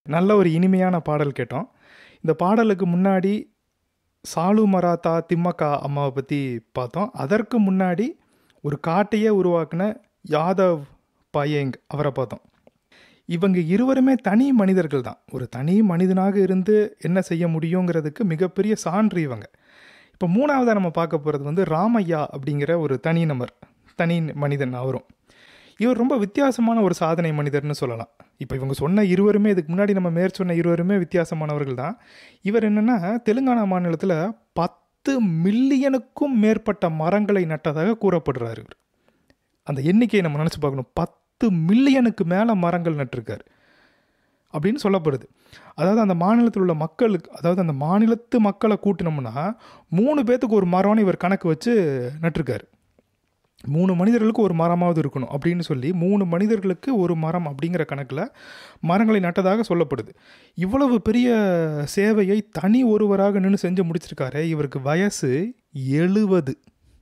நல்ல ஒரு இனிமையான பாடல் கேட்டோம் இந்த பாடலுக்கு முன்னாடி சாலு மராத்தா திம்மக்கா அம்மாவை பற்றி பார்த்தோம் அதற்கு முன்னாடி ஒரு காட்டையே உருவாக்குன யாதவ் பயேங் அவரை பார்த்தோம் இவங்க இருவருமே தனி மனிதர்கள் தான் ஒரு தனி மனிதனாக இருந்து என்ன செய்ய முடியுங்கிறதுக்கு மிகப்பெரிய சான்று இவங்க இப்போ மூணாவதாக நம்ம பார்க்க போகிறது வந்து ராமையா அப்படிங்கிற ஒரு தனி நபர் தனி மனிதன் அவரும் இவர் ரொம்ப வித்தியாசமான ஒரு சாதனை மனிதர்னு சொல்லலாம் இப்போ இவங்க சொன்ன இருவருமே இதுக்கு முன்னாடி நம்ம மேற் சொன்ன இருவருமே வித்தியாசமானவர்கள் தான் இவர் என்னென்னா தெலுங்கானா மாநிலத்தில் பத்து மில்லியனுக்கும் மேற்பட்ட மரங்களை நட்டதாக கூறப்படுறாரு இவர் அந்த எண்ணிக்கையை நம்ம நினச்சி பார்க்கணும் பத்து மில்லியனுக்கு மேலே மரங்கள் நட்டிருக்காரு அப்படின்னு சொல்லப்படுது அதாவது அந்த மாநிலத்தில் உள்ள மக்களுக்கு அதாவது அந்த மாநிலத்து மக்களை கூட்டினோம்னா மூணு பேத்துக்கு ஒரு மரம்னு இவர் கணக்கு வச்சு நட்டிருக்காரு மூணு மனிதர்களுக்கு ஒரு மரமாவது இருக்கணும் அப்படின்னு சொல்லி மூணு மனிதர்களுக்கு ஒரு மரம் அப்படிங்கிற கணக்கில் மரங்களை நட்டதாக சொல்லப்படுது இவ்வளவு பெரிய சேவையை தனி ஒருவராக நின்று செஞ்சு முடிச்சிருக்காரு இவருக்கு வயசு எழுவது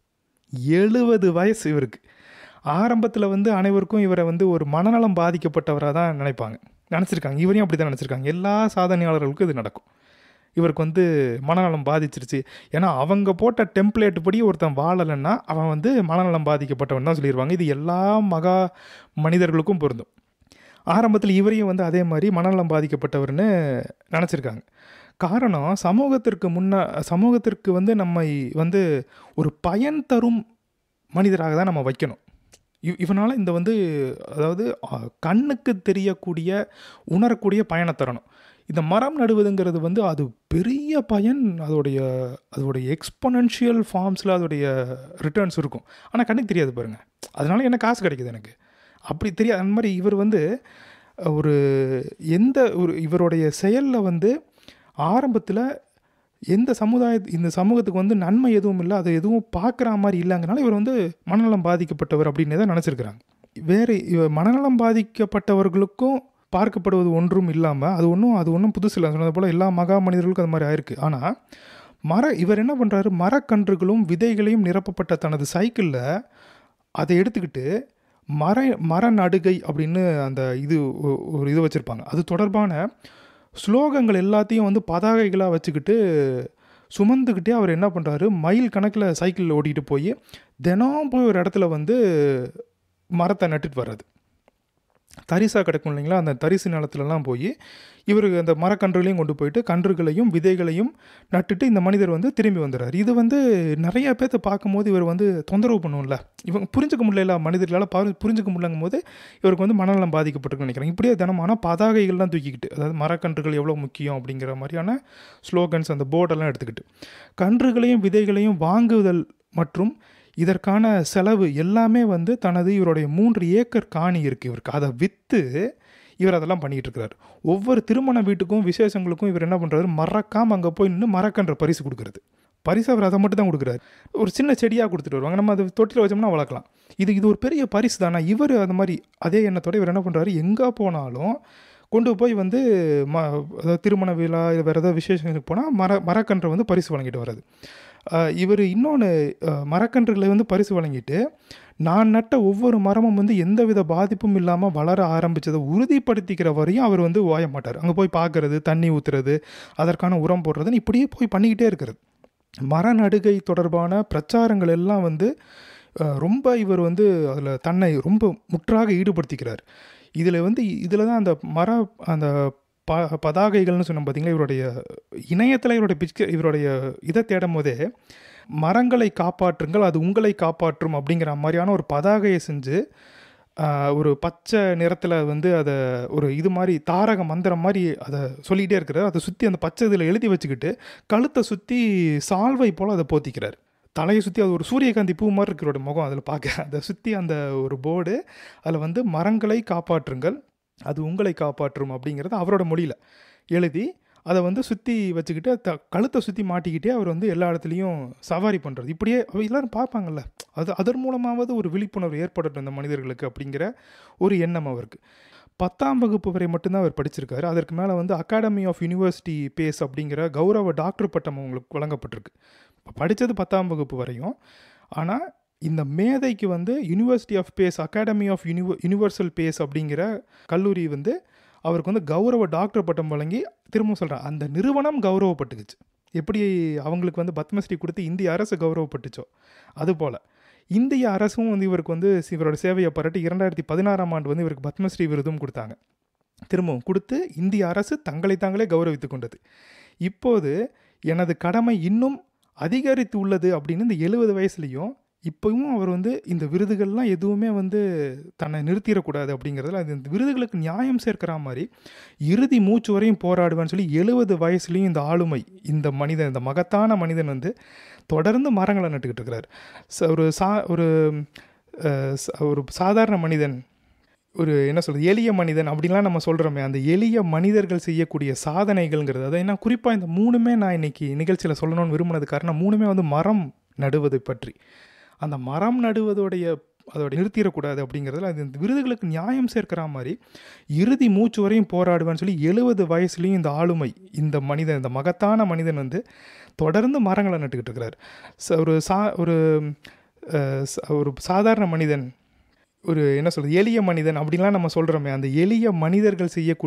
எழுவது வயசு இவருக்கு ஆரம்பத்தில் வந்து அனைவருக்கும் இவரை வந்து ஒரு மனநலம் பாதிக்கப்பட்டவராக தான் நினைப்பாங்க நினச்சிருக்காங்க இவரையும் அப்படி தான் நினச்சிருக்காங்க எல்லா சாதனையாளர்களுக்கும் இது நடக்கும் இவருக்கு வந்து மனநலம் பாதிச்சிருச்சு ஏன்னா அவங்க போட்ட டெம்ப்ளேட் படி ஒருத்தன் வாழலைன்னா அவன் வந்து மனநலம் பாதிக்கப்பட்டவன் தான் சொல்லிடுவாங்க இது எல்லா மகா மனிதர்களுக்கும் பொருந்தும் ஆரம்பத்தில் இவரையும் வந்து அதே மாதிரி மனநலம் பாதிக்கப்பட்டவர்னு நினச்சிருக்காங்க காரணம் சமூகத்திற்கு முன்ன சமூகத்திற்கு வந்து நம்மை வந்து ஒரு பயன் தரும் மனிதராக தான் நம்ம வைக்கணும் இவ் இவனால் இந்த வந்து அதாவது கண்ணுக்கு தெரியக்கூடிய உணரக்கூடிய பயனை தரணும் இந்த மரம் நடுவதுங்கிறது வந்து அது பெரிய பயன் அதோடைய அதோடைய எக்ஸ்பொனன்ஷியல் ஃபார்ம்ஸில் அதோடைய ரிட்டர்ன்ஸ் இருக்கும் ஆனால் கண்ணுக்கு தெரியாது பாருங்கள் அதனால என்ன காசு கிடைக்குது எனக்கு அப்படி தெரியாது அந்த மாதிரி இவர் வந்து ஒரு எந்த ஒரு இவருடைய செயலில் வந்து ஆரம்பத்தில் எந்த சமுதாய இந்த சமூகத்துக்கு வந்து நன்மை எதுவும் இல்லை அதை எதுவும் பார்க்குற மாதிரி இல்லைங்கனால இவர் வந்து மனநலம் பாதிக்கப்பட்டவர் அப்படின்னு தான் நினச்சிருக்கிறாங்க வேறு மனநலம் பாதிக்கப்பட்டவர்களுக்கும் பார்க்கப்படுவது ஒன்றும் இல்லாமல் அது ஒன்றும் அது ஒன்றும் புதுசு இல்லை சொன்னது போல் எல்லா மகா மனிதர்களுக்கும் அது மாதிரி ஆயிருக்கு ஆனால் மர இவர் என்ன பண்ணுறாரு மரக்கன்றுகளும் விதைகளையும் நிரப்பப்பட்ட தனது சைக்கிளில் அதை எடுத்துக்கிட்டு மர மர நடுகை அப்படின்னு அந்த இது ஒரு இது வச்சுருப்பாங்க அது தொடர்பான ஸ்லோகங்கள் எல்லாத்தையும் வந்து பதாகைகளாக வச்சுக்கிட்டு சுமந்துக்கிட்டே அவர் என்ன பண்ணுறாரு மைல் கணக்கில் சைக்கிளில் ஓட்டிகிட்டு போய் தினம் போய் ஒரு இடத்துல வந்து மரத்தை நட்டுட்டு வர்றது தரிசாக கிடைக்கும் இல்லைங்களா அந்த தரிசு நிலத்துலலாம் போய் இவர் அந்த மரக்கன்றுகளையும் கொண்டு போயிட்டு கன்றுகளையும் விதைகளையும் நட்டுட்டு இந்த மனிதர் வந்து திரும்பி வந்துடுறாரு இது வந்து நிறைய பேர்த்த பார்க்கும்போது இவர் வந்து தொந்தரவு பண்ணுவோம்ல இவங்க புரிஞ்சுக்க முடியல மனிதர்களால் பா புரிஞ்சுக்க முடியலங்கும் போது இவருக்கு வந்து மனநலம் பாதிக்கப்பட்டிருக்குன்னு நினைக்கிறேன் இப்படியே தினமான பதாகைகள்லாம் தூக்கிக்கிட்டு அதாவது மரக்கன்றுகள் எவ்வளோ முக்கியம் அப்படிங்கிற மாதிரியான ஸ்லோகன்ஸ் அந்த போர்டெல்லாம் எடுத்துக்கிட்டு கன்றுகளையும் விதைகளையும் வாங்குதல் மற்றும் இதற்கான செலவு எல்லாமே வந்து தனது இவருடைய மூன்று ஏக்கர் காணி இருக்குது இவருக்கு அதை விற்று இவர் அதெல்லாம் பண்ணிகிட்டு இருக்கிறார் ஒவ்வொரு திருமண வீட்டுக்கும் விசேஷங்களுக்கும் இவர் என்ன பண்ணுறாரு மறக்காமல் அங்கே போய் நின்று மரக்கன்ற பரிசு கொடுக்குறது பரிசு அவர் அதை மட்டும் தான் கொடுக்குறாரு ஒரு சின்ன செடியாக கொடுத்துட்டு வருவாங்க நம்ம அதை தொட்டியில் வச்சோம்னா வளர்க்கலாம் இது இது ஒரு பெரிய பரிசு தானே இவர் அது மாதிரி அதே எண்ணத்தோட இவர் என்ன பண்ணுறாரு எங்கே போனாலும் கொண்டு போய் வந்து ம அதாவது திருமண விழா இல்லை வேறு ஏதாவது விசேஷங்களுக்கு போனால் மர மரக்கன்றை வந்து பரிசு வழங்கிட்டு வர்றது இவர் இன்னொன்று மரக்கன்றுகளை வந்து பரிசு வழங்கிட்டு நான் நட்ட ஒவ்வொரு மரமும் வந்து எந்தவித பாதிப்பும் இல்லாமல் வளர ஆரம்பித்ததை உறுதிப்படுத்திக்கிற வரையும் அவர் வந்து ஓய மாட்டார் அங்கே போய் பார்க்குறது தண்ணி ஊற்றுறது அதற்கான உரம் போடுறதுன்னு இப்படியே போய் பண்ணிக்கிட்டே இருக்கிறது மர நடுகை தொடர்பான பிரச்சாரங்கள் எல்லாம் வந்து ரொம்ப இவர் வந்து அதில் தன்னை ரொம்ப முற்றாக ஈடுபடுத்திக்கிறார் இதில் வந்து இதில் தான் அந்த மர அந்த ப பதாகைகள்னு சொன்னோம் பார்த்தீங்களா இவருடைய இணையத்தில் இவருடைய பிக்சர் இவருடைய இதை தேடும் போதே மரங்களை காப்பாற்றுங்கள் அது உங்களை காப்பாற்றும் அப்படிங்கிற மாதிரியான ஒரு பதாகையை செஞ்சு ஒரு பச்சை நிறத்தில் வந்து அதை ஒரு இது மாதிரி தாரக மந்திரம் மாதிரி அதை சொல்லிகிட்டே இருக்கிறார் அதை சுற்றி அந்த பச்சை இதில் எழுதி வச்சுக்கிட்டு கழுத்தை சுற்றி சால்வை போல் அதை போத்திக்கிறார் தலையை சுற்றி அது ஒரு சூரியகாந்தி பூ மாதிரி இருக்கிறோட முகம் அதில் பார்க்க அதை சுற்றி அந்த ஒரு போர்டு அதில் வந்து மரங்களை காப்பாற்றுங்கள் அது உங்களை காப்பாற்றும் அப்படிங்கிறது அவரோட மொழியில் எழுதி அதை வந்து சுற்றி வச்சுக்கிட்டு த கழுத்தை சுற்றி மாட்டிக்கிட்டே அவர் வந்து எல்லா இடத்துலையும் சவாரி பண்ணுறது இப்படியே எல்லோரும் பார்ப்பாங்கல்ல அது அதன் மூலமாவது ஒரு விழிப்புணர்வு ஏற்படட்டும் இந்த மனிதர்களுக்கு அப்படிங்கிற ஒரு எண்ணம் அவருக்கு பத்தாம் வகுப்பு வரை மட்டும்தான் அவர் படிச்சிருக்காரு அதற்கு மேலே வந்து அகாடமி ஆஃப் யூனிவர்சிட்டி பேஸ் அப்படிங்கிற கௌரவ டாக்டர் பட்டம் அவங்களுக்கு வழங்கப்பட்டிருக்கு படித்தது பத்தாம் வகுப்பு வரையும் ஆனால் இந்த மேதைக்கு வந்து university of base academy of யூனிவ யூனிவர்சல் பேஸ் அப்படிங்கிற கல்லூரி வந்து அவருக்கு வந்து கௌரவ டாக்டர் பட்டம் வழங்கி திரும்ப சொல்கிறேன் அந்த நிறுவனம் கௌரவப்பட்டுக்குச்சு எப்படி அவங்களுக்கு வந்து பத்மஸ்ரீ கொடுத்து இந்திய அரசு கௌரவப்பட்டுச்சோ அதுபோல் இந்திய அரசும் வந்து இவருக்கு வந்து இவரோட சேவையை பாராட்டி இரண்டாயிரத்தி பதினாறாம் ஆண்டு வந்து இவருக்கு பத்மஸ்ரீ விருதும் கொடுத்தாங்க திரும்பவும் கொடுத்து இந்திய அரசு தங்களை தாங்களே கௌரவித்து கொண்டது இப்போது எனது கடமை இன்னும் அதிகரித்து உள்ளது அப்படின்னு இந்த எழுபது வயசுலேயும் இப்போவும் அவர் வந்து இந்த விருதுகள்லாம் எதுவுமே வந்து தன்னை நிறுத்திடக்கூடாது அப்படிங்கிறதுல அது இந்த விருதுகளுக்கு நியாயம் சேர்க்கிற மாதிரி இறுதி மூச்சு வரையும் போராடுவேன்னு சொல்லி எழுபது வயசுலேயும் இந்த ஆளுமை இந்த மனிதன் இந்த மகத்தான மனிதன் வந்து தொடர்ந்து மரங்களை நட்டுக்கிட்டு இருக்கிறார் ச- ஒரு சா ஒரு அஹ், ச- ஒரு சாதாரண மனிதன் ஒரு என்ன சொல்கிறது எளிய மனிதன் அப்படின்லாம் நம்ம சொல்கிறோமே அந்த எளிய மனிதர்கள் செய்யக்கூடிய சாதனைகள்ங்கிறது அதை என்ன குறிப்பாக இந்த மூணுமே நான் இன்னைக்கு நிகழ்ச்சியில் சொல்லணும்னு விரும்பினது காரணம் மூணுமே வந்து மரம் நடுவதை பற்றி அந்த மரம் நடுவதோடைய அதோட நிறுத்திடக்கூடாது அப்படிங்கிறதுல அது இந்த விருதுகளுக்கு நியாயம் சேர்க்கிற மாதிரி இறுதி மூச்சு வரையும் போராடுவேன்னு சொல்லி எழுபது வயசுலேயும் இந்த ஆளுமை இந்த மனிதன் இந்த மகத்தான மனிதன் வந்து தொடர்ந்து மரங்களை நட்டுக்கிட்டு இருக்கிறார் ச- ஒரு சா ஒரு அஹ், ச- ஒரு சாதாரண மனிதன் ஒரு என்ன சொல்கிறது எளிய மனிதன் அப்படின்லாம் நம்ம சொல்கிறோமே அந்த எளிய மனிதர்கள் செய்யக்கூடிய